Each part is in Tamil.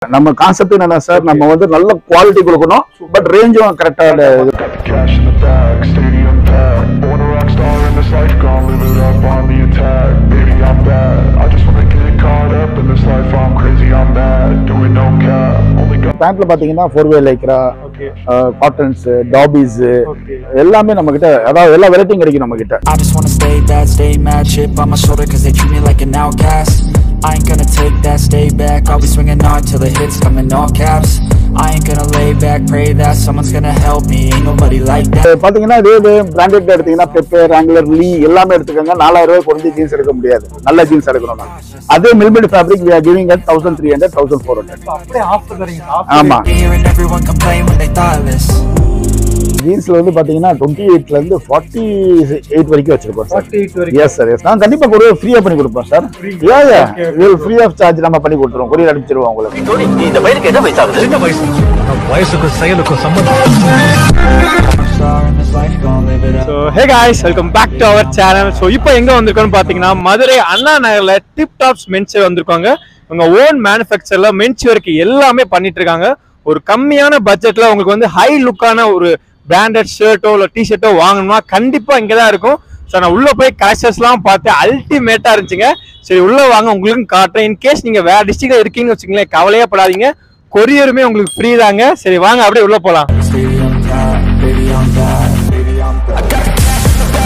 நம்ம கான்செப்ட் என்னன்னா சார் நம்ம வந்து நல்ல குவாலிட்டி கொடுக்கணும் பட் ரேஞ்சும் கரெக்டா Cash in the bag, stadium packed. Born a rock star in this life, gon' live it up on the attack. Baby, I'm bad. I just wanna get caught up in this life. I'm crazy, I'm mad. Doing no cap. Only got பேண்ட்ல பாத்தீங்கன்னா four way Lycra okay cottons டாபிஸ் ஓகே எல்லாமே நம்ம கிட்ட அதாவது எல்லா வெரைட்டியும் கிடைக்கும் நம்ம கிட்ட I just wanna stay bad, stay mad, chip on my shoulder cause they treat me like an outcast I ain't gonna take that, stay back, I'll be swinging hard till the hits come in all caps I ain't gonna lay back, pray that someone's gonna help me, ain't nobody like that இப்ப பாத்தீங்கன்னா இதே இது பிராண்டட் எடுத்தீங்கன்னா பெப்பே ராங்குலர் லீ எல்லாமே எடுத்துக்கோங்க நாலாயிரம் ரூபாய் குறைஞ்ச ஜீன்ஸ் எடுக்க முடியாது நல்ல ஜீன்ஸ் எடுக்கணும்னா அதே மில்மெட் fabric we are giving at thousand three hundred thousand four hundred அப்படியே ஆஃபர் தரீங்க ஆமா Hearing everyone complain when they thoughtless ஜீன்ஸ்ல வந்து பாத்தீங்கன்னா டுவெண்ட்டி எயிட்ல இருந்து ஃபார்ட்டி எயிட் வரைக்கும் வச்சிருக்கோம் சார் 48 வரைக்கும் எஸ் சார் எஸ் நான் கண்டிப்பா கொரியர் ஃப்ரீயா பண்ணி கொடுப்போம் sir yeah yeah will free of charge நம்ம பண்ணி கொடுத்துருவோம் கொரியர் அனுப்பிச்சிருவோம் உங்களுக்கு வயசுக்கும் செயலுக்கும் சம்பந்தம் Star in this life, gon' live it up so hey guys welcome back to our channel so இப்போ எங்க வந்திருக்கோம்னு பார்த்தீங்கன்னா மதுரை அண்ணா நகர்ல டிப் டாப்ஸ் மென்ஸ் வந்திருக்காங்க உங்க ஓன் மேனுஃபேக்சர்ல மென்ஸ் ஒர்க் எல்லாமே பண்ணிட்டு இருக்காங்க ஒரு கம்மியான பட்ஜெட்ல உங்களுக்கு வந்து ஹை லுக்கான ஒரு பிராண்டட் ஷர்ட்டோ இல்லை டிஷர்ட்டோ வாங்கணும்னா கண்டிப்பா இங்கே தான் இருக்கும் ஸோ நான் உள்ள போய் கலெக்ஷன்ஸ்லாம் பார்த்தேன் அல்டிமேட்டா இருந்துச்சுங்க சரி உள்ள வாங்க உங்களுக்கும் காட்டுறேன் இன்கேஸ் நீங்க வேற டிஸ்ட்ரிக்ட்ல இருக்கீங்கன்னு வச்சுங்களேன் கவலையே படாதீங்க கொரியருமே உங்களுக்கு ஃப்ரீ தாங்க சரி வாங்க அப்படியே உள்ள போலாம் Baby, I'm bad, baby, I'm bad, baby, I'm bad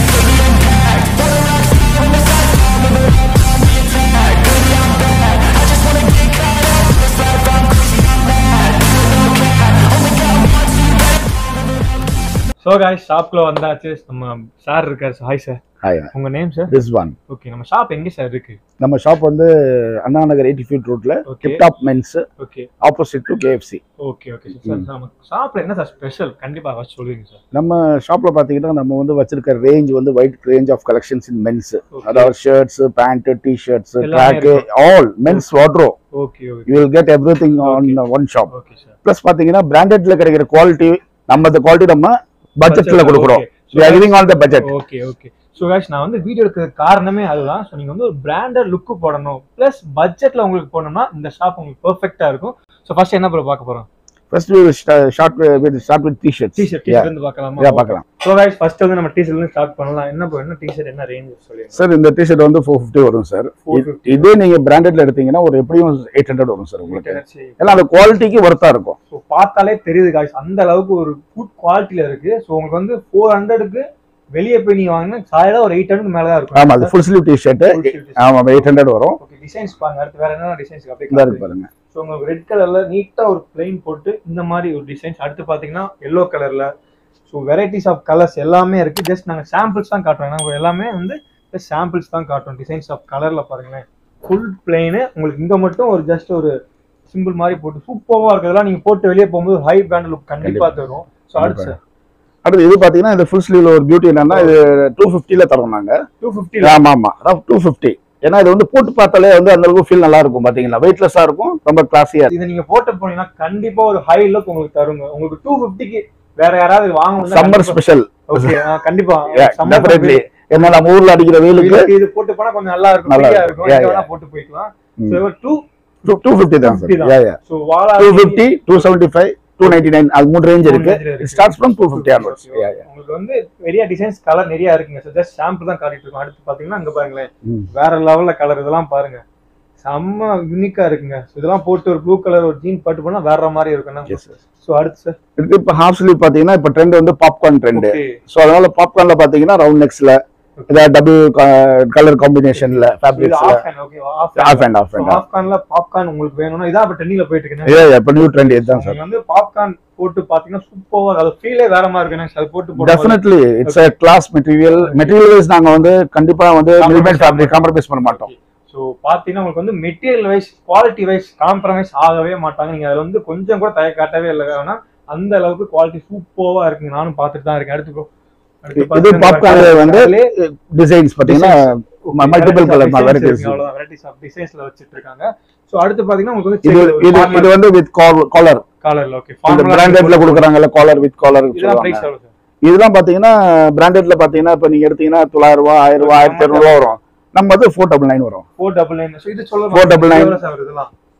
so guys ஷாப்குள்ள வந்தாச்சு நம்ம சார் இருக்காரு ஹாய் சார் ஹாய் உங்க name sir this one okay நம்ம ஷாப் எங்க சார் இருக்கு நம்ம ஷாப் வந்து அண்ணா நகர் எயிட்டி ஃபீட் ரோட்ல Okay. Tip top men's okay opposite to KFC okay okay sir நம்ம ஷாப்ல என்ன சார் ஸ்பெஷல் கண்டிப்பா ஃபர்ஸ்ட் சொல்லுவீங்க சார் நம்ம ஷாப்ல பாத்தீங்கன்னா நம்ம வந்து வச்சிருக்க ரேஞ்ச் வந்து wide range of collections in men's Okay. அதாவது ஷர்ட்ஸ் பேண்ட் டி ஷர்ட்ஸ் எல்லாமே track all men's wardrobe okay okay you will get everything on one shop okay sir plus பாத்தீங்கன்னா பிராண்டட்ல கிடைக்கிற குவாலிட்டி நம்ம அந்த குவாலிட்டி நம்ம பட்ஜெட்ல Budget, கொடுக்குறோம் okay. we are giving all the budget okay okay so guys நான் வந்து வீடியோ எடுக்கிறதுக்கு காரணமே அதுதான் ஸோ நீங்க வந்து ஒரு பிராண்டட் லுக்கு போடணும் ப்ளஸ் பட்ஜெட்ல உங்களுக்கு போடணும்னா இந்த ஷாப் உங்களுக்கு பெர்ஃபெக்ட்டா இருக்கும் ஸோ ஃபர்ஸ்ட் என்ன ப்ரோ பார்க்க போறோம் first we will sta- start with with- start with t-shirts T shirt yeah T shirt இருந்து பார்க்கலாமா yeah பார்க்கலாம் ஸோ guys ஃபர்ஸ்ட் வந்து நம்ம டிஷர்ட்ல இருந்து ஸ்டார்ட் பண்ணலாம் என்ன ப்ரோ என்ன டிஷர்ட் என்ன ரேஞ்ச் சொல்லுங்க சார் இந்த டிஷர்ட் வந்து ஃபோர் ஃபிஃப்டி வரும் சார் 450. இதே நீங்க பிராண்டட்ல எடுத்தீங்கன்னா ஒரு எப்படியும் எயிட் ஹண்ட்ரட் வரும் சார் உங்களுக்கு ஏன்னா அந்த குவாலிட்டிக்கு ஒர்த்தா இருக்கும் ஸோ பார்த்தாலே தெரியுது காய்ஸ் அந்த அளவுக்கு ஒரு குட் குவாலிட்டியில இருக்கு ஸோ உங்களுக்கு வந்து ஃபோர் ஹண்ட்ரடுக்கு வெளியே போய் நீங்க வாங்கினா சாயலா ஒரு எயிட் ஹண்ட்ரட் மேல தான் இருக்கும் ஆமா அது ஃபுல் ஸ்லீவ் டிஷர்ட் ஆமா எயிட் ஹண்ட்ரட் வரும் ஓகே டிசைன்ஸ் பாருங்க அடுத்து வேற என்ன டிசைன்ஸ் இந்த அப்படியே இருக்கு பாருங்க ஸோ உங்களுக்கு ரெட் கலர்ல நீட்டா ஒரு பிளைன் போட்டு இந்த மாதிரி ஒரு டிசைன்ஸ் அடுத்து பாத்தீங்கன்னா எல்லோ கலர்ல ஸோ வெரைட்டிஸ் ஆஃப் கலர்ஸ் எல்லாமே இருக்கு ஜஸ்ட் நாங்க சாம்பிள்ஸ் தான் காட்டுறோம் நாங்க எல்லாமே வந்து ஜஸ்ட் சாம்பிள்ஸ் தான் காட்டுறோம் டிசைன்ஸ் ஆஃப் கலர்ல பாருங்களேன் ஃபுல் பிளைனு உங்களுக்கு இங்க மட்டும் ஒரு ஜஸ்ட் ஒரு சிம்பிள் மாதிரி போட்டு சூப்பராக இருக்கிறதெல்லாம் நீங்க போட்டு வெளியே போகும்போது ஹை பிராண்ட் லுக் கண்டிப்பா தரும் ஸோ அடுத்து சார் அடுத்து இது பாத்தீங்கன்னா இந்த ஃபுல் ஸ்லீவ்ல ஒரு பியூட்டி என்னன்னா இது டூ ஃபிஃப்டில தரோம் நாங்க டூ ஃபிஃப்டி ஆமா ஆமா டூ ஃபிஃப்டி ஏன்னா இது வந்து போட்டு பார்த்தாலே வந்து அந்த அளவுக்கு ஃபீல் நல்லா இருக்கும் பாத்தீங்களா வெயிட்லெஸ்ஸா இருக்கும் ரொம்ப கிளாஸியா இதை நீங்க போட்டு போனீங்கன்னா கண்டிப்பா ஒரு ஹை லுக் உங்களுக்கு தருங்க உங்களுக்கு டூ ஃபிஃப்டிக்கு வேற யாராவது வாங்கணும் சம்மர் ஸ்பெஷல் ஓகே கண்டிப்பா summer டெஃபினெட்லி ஏன்னா நம்ம ஊர்ல அடிக்கிற வெயிலுக்கு இதுக்கு இது போட்டு போனா கொஞ்சம் நல்லா இருக்கும் நல்லா ஃப்ரீயா இருக்கும். இருக்கும் Yeah, எங்க yeah. வேணா போட்டு போய்க்கலாம் ம். சோ டூ டூ ஃபிஃப்டி தான் 250 சார் தான். யா யா சோ வாலா two fifty two seventy five two ninety nine அது மூணு ரேஞ்ச் இருக்கு range ல இருக்கு. Starts from two fifty onwards yeah yeah உங்களுக்கு வந்து நிறைய டிசைன்ஸ் கலர் நிறைய இருக்குங்க சார் ஜஸ்ட் ஷாம்பு தான் காட்டிட்டு இருக்கோம் அடுத்து பாத்தீங்கன்னா அங்க பாருங்களேன் ம். வேற லெவல்ல கலர் இதெல்லாம் பாருங்க செம்ம யூனிக்கா இருக்குங்க So இதெல்லாம் போட்டு ஒரு ப்ளூ கலர் ஒரு ஜீன் பட்டு போனா வேற மாதிரி இருக்கும் எஸ் சார் சோ அடுத்து சார் இது இப்போ ஹாஃப் ஸ்லீவ் பாத்தீங்கன்னா இப்போ ட்ரெண்ட் வந்து பாப்கார்ன் ட்ரெண்ட் ஓகே ஸோ அதனால பாப்கார்ன்ல பாத்தீங்கன்னா ரவுண்ட் நெக்ஸ்ல ஏதாவது டபுள் கலர் காம்பினேஷன்ல இது ஃபேப்ரிக்ஸ்ல half hand okay half half and half and பாப்கார்ன்ல பாப்கார்ன் உங்களுக்கு வேணும்னா இதான் இப்ப ட்ரெண்டிங்ல போயிட்டு இருக்கு ஏ இப்போ நியூ ட்ரெண்ட் இதுதான் சார் நீங்க வந்து பாப்கார்ன் போட்டு பாத்தீங்கன்னா சூப்பரா அது ஃபீலே வேற மாதிரி இருக்கு எனக்கு அது போட்டு போட்டு definitely it's a class material material wise நாங்க வந்து கண்டிப்பா வந்து மில்மெட் ஃபேப்ரிக் காம்ப்ரமைஸ் பண்ண மாட்டோம் ஸோ பார்த்தீங்கன்னா உங்களுக்கு வந்து material wise quality wise compromise ஆகவே மாட்டாங்க நீங்க அதுல வந்து கொஞ்சம் கூட தய காட்டவே இல்லை ஆனா அந்த அளவுக்கு குவாலிட்டி சூப்பர்வா இருக்குங்க நானும் பார்த்துட்டு தான் இருக்கேன் அடுத்து இது பாப்கார்ன்ல வந்து டிசைன்ஸ் பாத்தீங்கன்னா மல்டிபிள் கலர் வெரைட்டிஸ் அவ்வளவுதான் வெரைட்டிஸ் ஆஃப் டிசைன்ஸ்ல வச்சிட்டு இருக்காங்க ஸோ அடுத்து பாத்தீங்கன்னா உங்களுக்கு இது இது வந்து இது வந்து வித் காலர் காலர்ல ஓகே இந்த பிராண்டட்ல கொடுக்குறாங்கல்ல காலர் வித் காலர் இதெல்லாம் பிரைஸ் எவ்வளவு சார் இதெல்லாம் பாத்தீங்கன்னா பிராண்டட்ல பாத்தீங்கன்னா இப்ப நீங்க எடுத்தீங்கன்னா தொள்ளாயிரம் ரூபாய் ஆயிரம் ரூபாய் ஆயிரத்தி இரநூறுவா வரும் நம்ம வந்து ஃபோர் டபுள் நைன் வரும் ஃபோர் டபுள் நைன் ஸோ இது சொல்ல 499. சார் இதெல்லாம்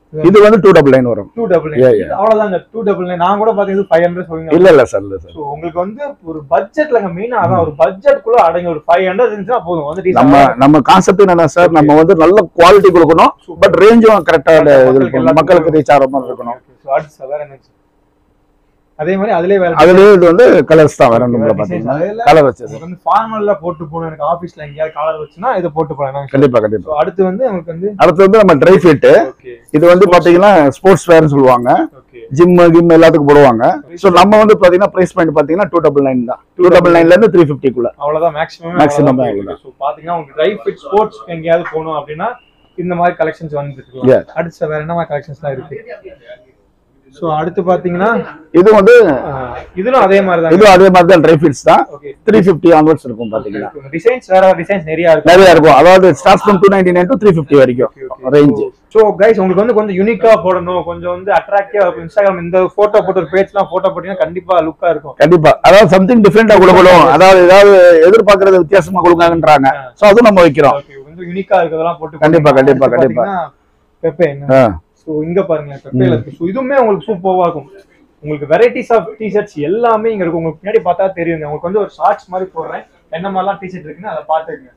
இது வந்து டூ டபுள் நைன் வரும் two double Yeah, nine yeah. அவ்வளவுதாங்க டூ டபுள் நைன் நான் கூட பாத்தீங்கன்னா ஃபைவ் ஹண்ட்ரட் சொல்லுங்க இல்ல இல்ல சார் இல்ல சார் So, உங்களுக்கு வந்து ஒரு பட்ஜெட்லங்க மெயினா அதான் ஒரு பட்ஜெட்குள்ள அடங்கி ஒரு ஃபைவ் ஹண்ட்ரட் இருந்துச்சுன்னா போதும் வந்து decent நம்ம ஆ நம்ம கான்செப்ட் என்னன்னா சார் நம்ம வந்து நல்ல குவாலிட்டி கொடுக்கணும் பட் ரேஞ்சும் கரெக்டா இது மக்களுக்கு இருக்கணும் எல்லாத்துக்கும் மக்களுக்கு ரீச் ஆகிற மாதிரி இருக்கணும் Okay, so அடுத்து sir, வேற என்ன sir? அதே மாதிரி அதுலயே வேற அதுலயே இது வந்து கலர்ஸ் தான் வேற Okay, நம்மள வேற பாத்தீங்கன்னா designs. அதுல கலர் வச்சது உங்களுக்கு வந்து ஃபார்மல்ல போட்டு போகணும் எனக்கு ஆபீஸ்ல எங்கேயாவது காலர் வச்சுன்னா இதை போட்டு போகலாம் கண்டிப்பா கண்டிப்பா So, அடுத்து வந்து உங்களுக்கு வந்து அடுத்து வந்து நம்ம ட்ரை ஃபிட் ஓகே இது வந்து பாத்தீங்கன்னா ஸ்போர்ட்ஸ் வேர்னு சொல்லுவாங்க ஓகே ஜிம் கிம் எல்லாத்துக்கும் போடுவாங்க சோ நம்ம வந்து பாத்தீங்கன்னா பிரைஸ் பாயிண்ட் பாத்தீங்கன்னா டூ டபுள் நைன் தான் டூ டபுள் நைன்ல இருந்து த்ரீ ஃபிஃப்டிக்குள்ள அவ்வளவுதான் மேக்ஸிமம் Maximum மேக்ஸிமம் அவ்வளவுதான். ஸோ பாத்தீங்கன்னா உங்களுக்கு ட்ரை ஃபிட் ஸ்போர்ட்ஸ் எங்கேயாவது போகணும் அப்படின்னா இந்த மாதிரி கலெக்ஷன்ஸ் Yeah. வந்துருக்கலாம் அடுத்து வேற என்ன மாதிரி கலெக்ஷன்ஸ்லாம் இருக்கு ஸோ அடுத்து பாத்தீங்கன்னா இது வந்து ஆஹ், இதுலும் அதே மாதிரி தான் இதுவும் அதே மாதிரி தான் ட்ரை ஃபிட்ஸ் தான் ஓகே த்ரீ ஃபிஃப்டி ஆன்வர்ட்ஸ் இருக்கும் பாத்தீங்கன்னா டிசைன்ஸ் வேற டிசைன்ஸ் நிறைய இருக்கு நிறைய இருக்கும் அதாவது start from two ninety nine to three fifty வரைக்கும் ரேஞ்ச் ஸோ கைஸ் உங்களுக்கு வந்து கொஞ்சம் யூனிக்கா போடணும் கொஞ்சம் வந்து அட்ராக்டிவா இருக்கும் இன்ஸ்டாகிராம் இந்த போட்டோ போட்டு ஒரு பேஜ்லாம் போட்டோ போட்டீங்கன்னா கண்டிப்பா லுக்கா இருக்கும் கண்டிப்பா அதாவது சம்திங் டிஃப்ரெண்டா கொடுக்கணும் அதாவது ஏதாவது எதிர்பார்க்கறது வித்தியாசமா கொடுக்காங்கன்றாங்க சோ அதுவும் நம்ம வைக்கிறோம் ஓகே கொஞ்சம் யூனிக்கா இருக்கிறதெல்லாம் போட்டு கண்டிப்பா, போட்டீங்கன்னா கண்டிப்பா, அடுத்து கண்டிப்பா. பாத்தீங்கன்னா பெப்பே என்ன ஆ. ஸோ இங்க பாருங்க பெப்பேல இருக்கு ஸோ இதுவுமே உங்களுக்கு சூப்பர்வா இருக்கும் உங்களுக்கு வெரைட்டிஸ் ஆஃப் டிஷர்ட்ஸ் எல்லாமே இங்க இருக்கும் உங்களுக்கு பின்னாடி பார்த்தா தெரியுங்க உங்களுக்கு வந்து ஒரு ஷார்ட்ஸ் மாதிரி போடுறேன் என்ன மாதிரிலாம் டிஷர்ட் இருக்குன்னு அதை பார்த்துக்குங்க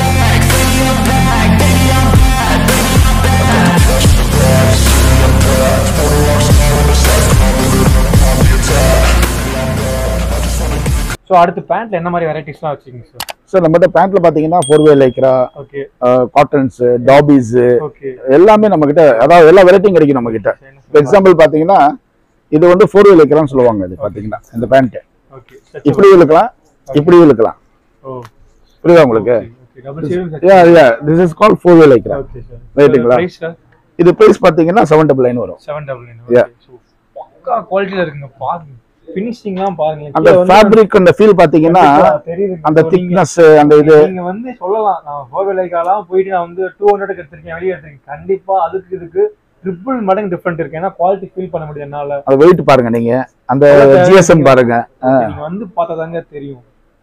ஸோ அடுத்து பேண்ட்ல என்ன மாதிரி வெரைட்டிஸ்லாம் வச்சுக்கோங்க சார் சார் நம்மகிட்ட பேண்ட்ல பாத்தீங்கன்னா four way Lycra okay cottons டாபிஸ் ஓகே எல்லாமே நம்ம கிட்ட அதாவது எல்லா வெரைட்டியும் கிடைக்கும் நம்ம கிட்ட எக்ஸாம்பிள் பாத்தீங்கன்னா இது வந்து ஃபோர் வே லைக்ரான்னு சொல்லுவாங்க இது பாத்தீங்கன்னா இந்த பேண்ட் ஓகே இப்படி இழுக்கலாம் இப்படி இழுக்கலாம் ஓ புரியுதா உங்களுக்கு okay double shaving yeah yeah this is call four way Lycra okay sir ரைட்டுங்களா? பிரைஸ் சார் இது பிரைஸ் பாத்தீங்கன்னா செவன் டபுள் நைன் வரும் seven double nine Yeah. So பக்கா குவாலிட்டியில் இருக்குங்க பாருங்க ஃபினிஷிங்லாம் பாருங்க அந்த ஃபேப்ரிக் அந்த ஃபீல் பாத்தீங்கன்னா தெரியுது அந்த திக்னஸ் அந்த இது நீங்க வந்து சொல்லலாம் நான் ஹோவேலைக்காலாம் போயிட்டு நான் வந்து டூ ஹண்ட்ரட் எடுத்திருக்கேன் வெளியே எடுத்திருக்கேன் கண்டிப்பா அதுக்கு இதுக்கு ட்ரிபிள் மடங்கு டிஃபரெண்ட் இருக்கு ஏன்னா குவாலிட்டி ஃபீல் பண்ண முடியும் என்னால அந்த வெயிட் பாருங்க நீங்க அந்த அவ்வளவு ஜிஎஸ்எம் பாருங்க ஆ. நீங்க வந்து பார்த்தா தாங்க தெரியும்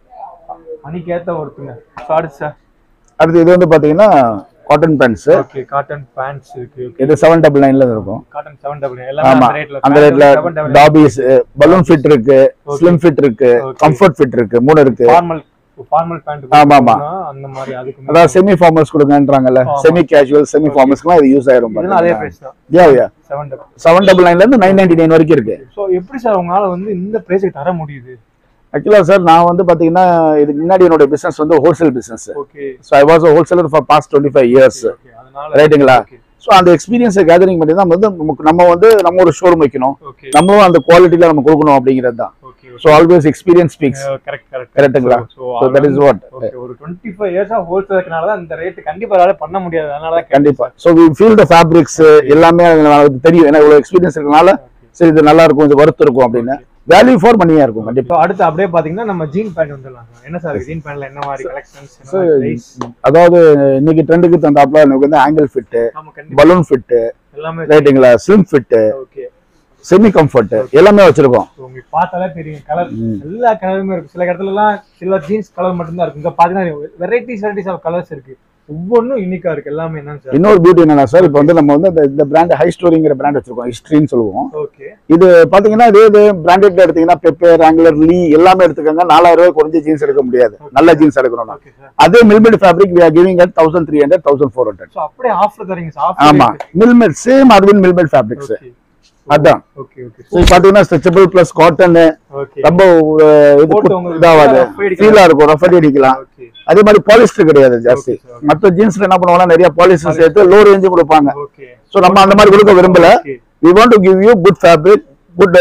மணிக்கேத்த ஒருத்துங்க அடுத்து சார் அடுத்து இது வந்து பாத்தீங்கன்னா cotton pants okay cotton pants இருக்கு இது செவன் டபுள் நைன்ல இருக்கும் காட்டன் செவன் டபுள் எல்லாமே ஆமா அந்த ரேட்ல அந்த ரேட்ல செவன் டபுள் டாபிஸ் பலூன் ஃபிட் இருக்கு ஸ்லிம் ஃபிட் இருக்கு Okay. கம்ஃபர்ட் ஃபிட் இருக்கு மூணு இருக்கு ஃபார்மல் ஃபார்மல் பேண்ட் ஆமா, ஆமா. அந்த மாதிரி அதுக்கு அதாவது செமி ஃபார்மல்ஸ் கொடுங்கன்றாங்கல்ல ஆமா. செமி கேஷுவல் செமி ஃபார்மல்ஸ்க்குலாம் இது யூஸ் ஆயிரும் இதெல்லாம் அதே பிரைஸ் தான் yeah yeah seven double seven double நைன்ல இருந்து நைன் நைன்டி நைன் வரைக்கும் இருக்கு ஸோ எப்படி சார் உங்களால வந்து இந்த பிரைஸுக்கு தர முடியுது ஆக்சுவலா சார் நான் வந்து பாத்தீங்கன்னா இதுக்கு முன்னாடி என்னோட பிசினஸ் வந்து wholesale business okay so I was wholesaler for past twenty five years okay அதனால ரைட்டுங்களா ஓகே ஸோ அந்த எக்ஸ்பீரியன்ஸை கேதரிங் பண்ணி தான் வந்து நமக்கு- நம்ம வந்து நம்ம ஒரு ஷோரூம் வைக்கணும் ஓகே நம்மளும் அந்த குவாலிட்டியில நம்ம கொடுக்கணும் அப்படிங்கிறது தான் okay so always experience speaks correct correct கரெக்ட்டுங்களா so that is what okay ஒரு டுவெண்ட்டி ஃபைவ் இயர்ஸா ஹோல்சேல் இருக்கனால தான் இந்த ரேட் கண்டிப்பா யாரால பண்ண முடியாது அதனால தான் கண்டிப்பா so we feel the fabrics எல்லாமே எனக்கு தெரியும் ஏன்னா இவ்வளோ எக்ஸ்பீரியன்ஸ் இருக்கனால சரி இது நல்லா இருக்கும் இது ஒர்த் இருக்கும் அப்படின்னு வேல்யூ ஃபார் மணியா இருக்கும் கண்டிப்பா இப்போ அடுத்து அப்படியே பாத்தீங்கன்னா நம்ம ஜீன் பேண்ட் வந்துடலாம் என்ன சார் ஜீன் பேண்ட்ல என்ன மாதிரி கலெக்ஷன்ஸ் என்ன So, மாதிரி price? அதாவது இன்னைக்கு ட்ரெண்டுக்கு தந்தாப்புல எனக்கு வந்து ஆங்கிள் ஃபிட்டு ஆமா கண்டிப்பா பலூன் ஃபிட்டு எல்லாமே ரைட்டுங்களா slim fit okay semi comfort எல்லாமே வச்சிருக்கோம் உங்களுக்கு பார்த்தாலே தெரியும் கலர் எல்லா கலருமே இருக்கு சில இடத்துல எல்லாம் சில ஜீன்ஸ் கலர் மட்டும் தான் இருக்கு இங்க பாத்தீங்கன்னா வெரைட்டிஸ் வெரைட்டிஸ் ஆஃப் கலர்ஸ் இருக்கு ஒவ்வொன்றும் யூனிக்கா இருக்கு எல்லாமே என்னன்னு சார் இன்னொரு பியூட்டி என்னன்னா சார் இப்போ வந்து நம்ம வந்து இந்த- இந்த பிராண்ட் ஹை ஸ்டோரிங்கிற பிராண்ட் வச்சிருக்கோம் ஹிஸ்ட்ரின்னு சொல்லுவோம் ஓகே இது பாத்தீங்கன்னா இதே இது பிராண்டட்ல எடுத்தீங்கன்னா பெப்பே ராங்குலர் லீ எல்லாமே எடுத்துக்கோங்க நாலாயிரம் ரூபாய் குறைஞ்ச ஜீன்ஸ் எடுக்க முடியாது நல்ல ஜீன்ஸ் எடுக்கணும்னா ஓகே சார் அதே மில்மெட் fabric we are giving at thousand three hundred thousand four hundred so அப்படியே ஆஃபர் தரீங்க சார் ஆமா mill made same Arvind mill made fabrics okay அதான் ஓகே ஓகே ஸோ பாத்தீங்கன்னா ஸ்ட்ரெச்சபிள் பிளஸ் காட்டன் ஓகே ரொம்ப அஹ், இது போட்டு குத்- உங்களுக்கு இதாகாது rough அடிக்கலாம். ஃபீலா இருக்கும் ரஃப் அடி அடிக்கலாம் ஓகே அதே மாதிரி பாலிஸ்டர் கிடையாது ஜாஸ்தி Okay, sir. மற்ற ஜீன்ஸ்ல என்ன பண்ணுவாங்கன்னா நிறைய பாலிஸ்டர் சேர்த்து லோ ரேஞ்சு கொடுப்பாங்க ஓகே ஸோ நம்ம அந்த மாதிரி கொடுக்க விரும்பல Okay. We want to give you good fabric good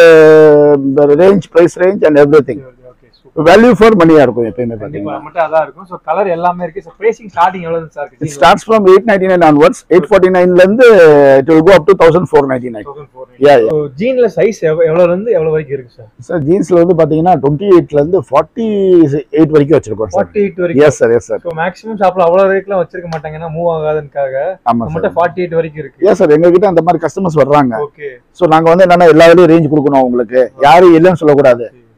range price range and everything okay okay super value for மணியா இருக்கும் எப்பயுமே கண்டிப்பா பாத்தீங்கன்னா நம்மகிட்ட அதான் இருக்கும் ஸோ கலர் எல்லாமே இருக்கு ஸோ பிரைசிங் ஸ்டார்டிங் எவ்வளவு சார் இட் இருக்கு starts from eight ninety nine onwards eight forty நைன்ல இருந்து it will go up to thousand four ninety nine Yeah, yeah. ஜீன்ல சைஸ் எவ்வளவுல இருந்து எவ்வளவு வரைக்கும் இருக்கு சார் சார் ஜீன்ஸ்ல வந்து பாத்தீங்கன்னா டுவெண்ட்டி எயிட்ல இருந்து ஃபார்ட்டி எயிட் வரைக்கும் வச்சிருக்கோம் சார் ஃபார்ட்டி எயிட் வரைக்கும் yes sir yes sir so maximum ஷாப்ல அவ்வளவு ரேட்லாம் வச்சிருக்க மாட்டாங்க ஏன்னா மூவ் ஆகாதுக்காக ஆமா நம்மகிட்ட சார் ஃபார்ட்டி எயிட் வரைக்கும் இருக்கு எஸ் சார் எங்க கிட்ட அந்த மாதிரி கஸ்டமர்ஸ் வர்றாங்க ஓகே ஸோ நாங்க வந்து என்னன்னா எல்லா வேலையும் ரேஞ்ச் கொடுக்கணும் உங்களுக்கு யாரும் இல்லைன்னு சொல்லக்கூடாது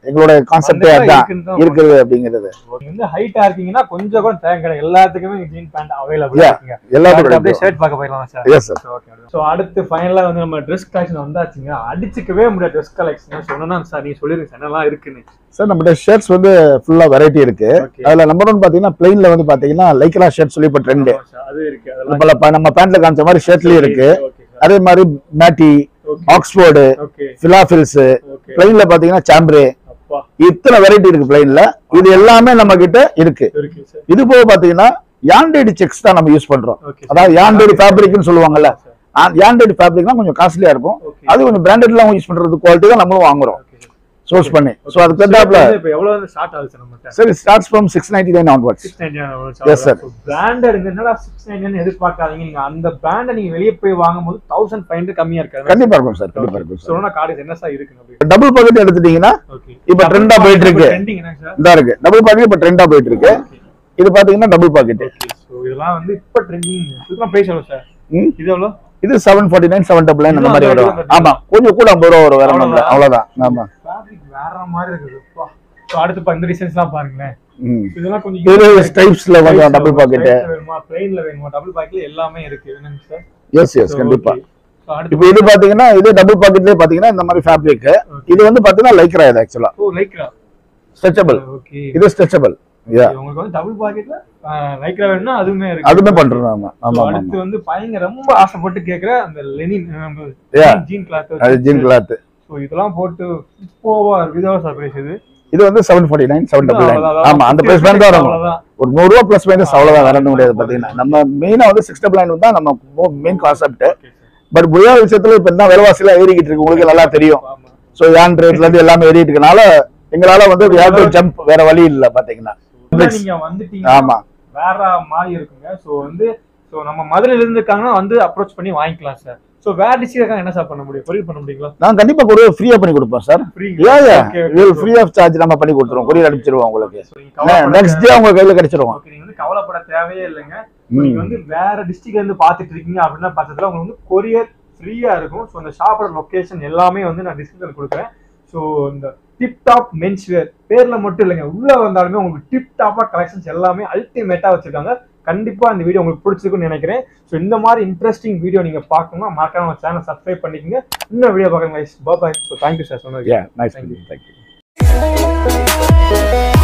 எங்களோட கான்செப்டே வந்தா அதான் இருக்குன்னு தான் இருக்குது அப்படிங்கிறது நீங்க வந்து ஹைட்டா இருக்கீங்கன்னா கொஞ்சம் கூட தேங்க கிடையாது எல்லாத்துக்குமே ஜீன் பேண்ட் அவைலபிள் Yeah, இருக்குங்க எல்லாத்துக்கும் அப்படியே ஷர்ட் பார்க்க போயிடலாம் சார் எஸ் சார் ஸோ அடுத்து ஃபைனலா வந்து நம்ம ட்ரெஸ் கலெக்ஷன் வந்தாச்சுங்க அடிச்சுக்கவே முடியாது ட்ரெஸ் கலெக்ஷன் சொன்னா சார் நீங்க சொல்லிருங்க சார் என்னெல்லாம் இருக்குன்னு சார் நம்மகிட்ட ஷர்ட்ஸ் வந்து ஃபுல்லா வெரைட்டி இருக்கு Okay. அதுல நம்பர் ஒன் பாத்தீங்கன்னா பிளெயின்ல வந்து பாத்தீங்கன்னா லைக்ரா ஷர்ட் சொல்லி இப்போ ட்ரெண்ட் ஆமா sir, அது இருக்கு அதெல்லாம் இப்ப ப- நம்ம பேண்ட்ல காமிச்ச மாதிரி ஷர்ட்லயும் இருக்கு ஓகே அதே மாதிரி மேட்டி ஓகே ஆக்ஸ்போர்டு ஓகே பிலாஃபில்ஸ் ஓகே பிளெயின்ல பாத்தீங்கன்னா சாம்ப்ரே அப்பா இத்தனை வெரைட்டி இருக்கு பிளெயின்ல இது எல்லாமே நம்ம கிட்ட இருக்கு இருக்கு சார் இது போக பாத்தீங்கன்னா யாண்டேடி செக்ஸ் தான் நம்ம யூஸ் பண்றோம் ஓகே அதாவது யாண்டேடி ஃபேப்ரிக்னு சொல்லுவாங்கல்ல யாண்டேடி ஃபேப்ரிக்னா கொஞ்சம் காஸ்ட்லியா இருக்கும் ஓகே அது கொஞ்சம் பிராண்டட்லாம் யூஸ் பண்றது குவாலிட்டி தான் நம்மளும் வாங்குறோம் சோர்ஸ் பண்ணி ஸோ அதுக்கு தகுந்தாப்புல இப்போ எவ்வளவு வந்து ஸ்டார்ட் ஆகுது சார் நம்மகிட்ட சரி starts from six ninety nine onwards six ninety Yes, sir. Branded என்னடா சிக்ஸ் நைன்டி எதிர்பார்க்காதீங்க நீங்க அந்த பிராண்டை நீங்க வெளியே போய் வாங்கும்போது தௌசண்ட் ஃபைவ் ஹண்ட்ரட் கம்மியா இருக்காது கண்டிப்பா இருக்கும் சார் கண்டிப்பா இருக்கும் சார் சொன்னா கார்டு என்ன சார் இருக்கு அப்படி டபுள் பாக்கெட் எடுத்துட்டீங்கன்னா ஓகே இப்ப trend ஆ போயிட்டு இருக்கு. ட்ரெண்டிங் என்ன சார் இதா இருக்கு டபுள் பாக்கெட் இப்ப ட்ரெண்டா போயிட்டு இருக்கு இது பாத்தீங்கன்னா டபுள் பாக்கெட் ஓகே ஸோ இதெல்லாம் வந்து இப்போ ட்ரெண்டிங் இதுக்கெல்லாம் பிரைஸ் எவ்வளோ சார் ம். இது எவ்வளோ இது seven forty nine seven double nine அந்த மாதிரி இது வரும் வந்து ஆமா கொஞ்சம் கூட ஐம்பது ரூபா வரும் வேற ஒண்ணும் இல்ல அவ்வளவுதான். அவ்வளவுதான் ஆமா ஃபேப்ரிக் வேற மாதிரி இருக்குது அப்பா ஸோ அடுத்து இப்போ இந்த டிசைன்ஸ்லாம் பாருங்களேன் ம். இதெல்லாம் கொஞ்சம் இது ஸ்டைப்ஸ்ல கொஞ்சம் டபுள் பாக்கெட் Stripes வேணுமா பிளெயின்ல வேணுமா டபுள் பாக்கெட்ல எல்லாமே இருக்கு என்னங்க சார் எஸ் எஸ் கண்டிப்பா ஸோ அடுத்து இப்போ இது பாத்தீங்கன்னா இது டபுள் பாக்கெட்லயே பாத்தீங்கன்னா இந்த மாதிரி ஃபேப்ரிக் இது வந்து பாத்தீங்கன்னா லைக்ரா இது ஆக்சுவலா ஓ லைக்ரா ஸ்ட்ரெச்சபிள் ஓகே இது ஸ்ட்ரெச்சபிள் யா உங்களுக்கு வந்து டபுள் பாக்கெட்ல லைக்ரா வேணும்னா அதுவுமே இருக்கு அதுமே பண்றோம் ஆமா So, ஆமா ஆமா அடுத்து வந்து பையங்க ரொம்ப ஆசைப்பட்டு கேக்குற அந்த லெனின் Yeah. ஜீன் கிளாத் அது ஜீன் கிளாத் ஸோ இதெல்லாம் போட்டு சூப்பர்வா இருக்கு இதோட சர்ப்ரைஸ் இது இது வந்து seven forty nine seven double nine அவ்வளவுதான். ஆமா அந்த பிரைஸ் தான் வரும் அவ்வளவுதான். ஒரு நூறு ரூபா பிளஸ் மைனஸ் அவ்வளவுதான் வேற ஒண்ணும் முடியாது பாத்தீங்கன்னா நம்ம மெயினா வந்து சிக்ஸ் டபுள் நைன் தான் நம்ம main concept Okay, sir. But புயா விஷயத்துல இப்ப என்ன விலைவாசி எல்லாம் ஏறிக்கிட்டு இருக்கு உங்களுக்கு நல்லா தெரியும் ஆமா. சோ யான் ரேட்ல இருந்து எல்லாமே ஏறிட்டு இருக்கனால எங்களால வந்து ஜம்ப் வேற வழி இல்ல பாத்தீங்கன்னா உள்ள நீங்க வந்துட்டீங்க ஆமா வேற மாதிரி இருக்குங்க ஸோ வந்து ஸோ நம்ம மதுரையில இருந்து இருக்காங்கன்னா வந்து அப்ரோச் பண்ணி வாங்கிக்கலாம் சார் ஸோ வேற டிஸ்ட்ரிக்ட் என்ன சார் பண்ண முடியும் கொரியர் பண்ண முடியுங்களா நான் கண்டிப்பா கொரியர் ஃப்ரீயா பண்ணி கொடுப்போம் sir free yeah yeah free of charge நம்ம பண்ணி கொடுத்துருவோம் கொரியர் அனுப்பிச்சிருவோம் உங்களுக்கு நெக்ஸ்ட் டே உங்க கையில கிடைச்சிருவோம் ஓகே நீங்க வந்து கவலைப்பட தேவையே இல்லைங்க ம். நீங்க வந்து வேற டிஸ்ட்ரிக்ட்ல இருந்து பாத்துட்டு இருக்கீங்க அப்படின்னா பட்சத்துல உங்களுக்கு வந்து கொரியர் ஃப்ரீயா இருக்கும் ஸோ இந்த ஷாப்போட லொகேஷன் எல்லாமே வந்து நான் டிஸ்கிரிப்ஷன் கொடுக்குறேன் ஸோ இந்த டிப் டாப் மென்ஸ் வேர் பேர்ல மட்டும் இல்லைங்க உள்ள வந்தாலுமே உங்களுக்கு டிப் டாப்பா கலெக்ஷன்ஸ் எல்லாமே அல்டிமேட்டா வச்சிருக்காங்க கண்டிப்பா இந்த வீடியோ உங்களுக்கு பிடிச்சிருக்குன்னு நினைக்கிறேன் ஸோ இந்த மாதிரி இன்ட்ரெஸ்டிங் வீடியோ நீங்க பார்க்கணும்னா மறக்காம நம்ம சேனல் சப்ஸ்கிரைப் பண்ணிக்கோங்க இன்னும் வீடியோ பார்க்கலாம் பாய் ஸோ தேங்க்யூ சார் சொன்னது yeah nice Thank you. Thank you